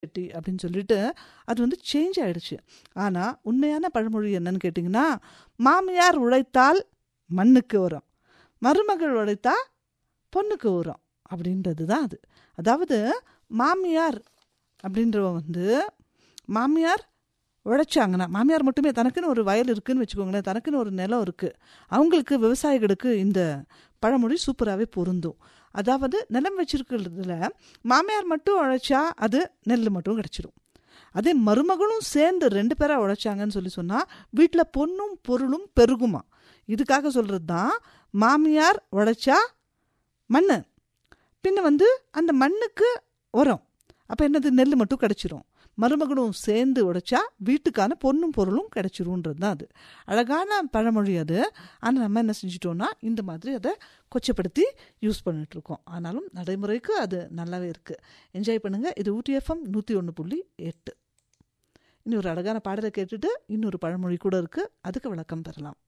பெட்டி அப்படின்னு சொல்லிட்டு அது வந்து சேஞ்ச் ஆயிடுச்சு ஆனால் உண்மையான பழமொழி என்னன்னு கேட்டிங்கன்னா மாமியார் உழைத்தால் மண்ணுக்கு உரம் மருமகள் உழைத்தா பொண்ணுக்கு உரம் அப்படின்றது தான் அது அதாவது மாமியார் அப்படின்றவ வந்து மாமியார் உழைச்சாங்கன்னா மாமியார் மட்டுமே தனக்குன்னு ஒரு வயல் இருக்குன்னு வச்சுக்கோங்களேன் தனக்குன்னு ஒரு நிலம் இருக்குது அவங்களுக்கு விவசாயிகளுக்கு இந்த பழமொழி சூப்பராகவே பொருந்தும் அதாவது நிலம் வச்சிருக்கிறதுல மாமியார் மட்டும் உழைச்சா அது நெல் மட்டும் கிடச்சிரும் அதே மருமகளும் சேர்ந்து ரெண்டு பேராக உழைச்சாங்கன்னு சொல்லி சொன்னால் வீட்டில் பொண்ணும் பொருளும் பெருகுமா இதுக்காக சொல்கிறது தான் மாமியார் உழைச்சா மண் பின்ன வந்து அந்த மண்ணுக்கு உரம் அப்போ என்னது நெல் மட்டும் கிடச்சிரும் மருமகனும் சேர்ந்து உடைச்சா வீட்டுக்கான பொண்ணும் பொருளும் கிடைச்சிரும்ன்றது தான் அது அழகான பழமொழி அது ஆனால் நம்ம என்ன செஞ்சிட்டோம்னா இந்த மாதிரி அதை கொச்சப்படுத்தி யூஸ் பண்ணிகிட்ருக்கோம் ஆனாலும் நடைமுறைக்கு அது நல்லாவே இருக்குது என்ஜாய் பண்ணுங்கள் இது ஊட்டி எஃப்எம் நூற்றி ஒன்று புள்ளி எட்டு இன்னொரு அழகான பாடலை கேட்டுட்டு இன்னொரு பழமொழி கூட இருக்குது அதுக்கு விளக்கம் பெறலாம்